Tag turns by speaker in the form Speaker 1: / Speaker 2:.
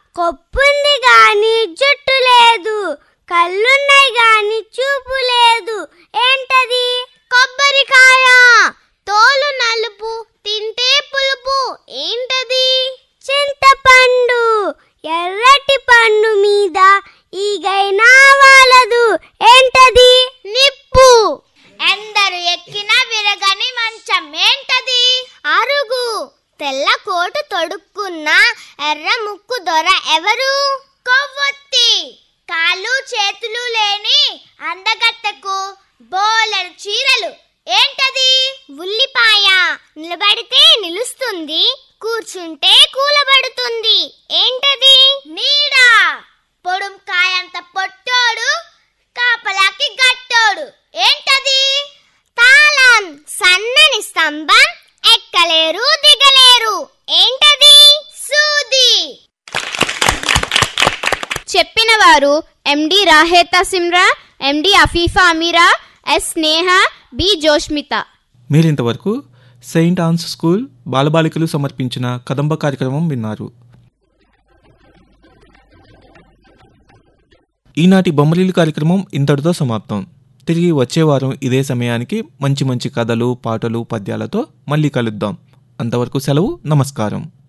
Speaker 1: కొప్పుంది గాని జుట్టు లేదు కళ్ళున్నాయి గాని చూపు లేదు ఏంటది కొబ్బరికాయ తోలు నలుపు తింటే పులుపు ఏంటది చింతపండు ఎర్రటి పండు మీద ఈగైనా వాలదు ఏంటది నిప్పు ఎందరు ఎక్కిన విరగని మంచం ఏంటది అరుగు తెల్ల కోటు తొడుక్కున్న ఎర్ర ముక్కు దొర ఎవరు కొవ్వొత్తి కాళ్ళు చేతులు లేని అందగత్తెకు బోలెడు చీరలు ఏంటది ఉల్లిపాయ నిలబడితే నిలుస్తుంది కూర్చుంటే కూలబడుతుంది ఏంటది నీడ పొడుం కాయంత పొట్టోడు కాపలాకి గట్టోడు ఏంటది తాళం సన్నని స్తంభం ఎక్కలేరు దిగలేరు ఏంటది సూది
Speaker 2: చెప్పిన వారు MD Raheta Simra MD Afifa Ameera S Sneha B Joshmitha
Speaker 3: మీరింతవరకు సెయింట్ ఆన్స్ స్కూల్ బాలబాలికలు సమర్పించిన కదంబ కార్యక్రమం విన్నారు ఈనాటి బొమ్మరీలు కార్యక్రమం ఇంతటితో సమాప్తం తిరిగి వచ్చే వారం ఇదే సమయానికి మంచి మంచి కథలు పాటలు పద్యాలతో మళ్ళీ కలుద్దాం అంతవరకు సెలవు నమస్కారం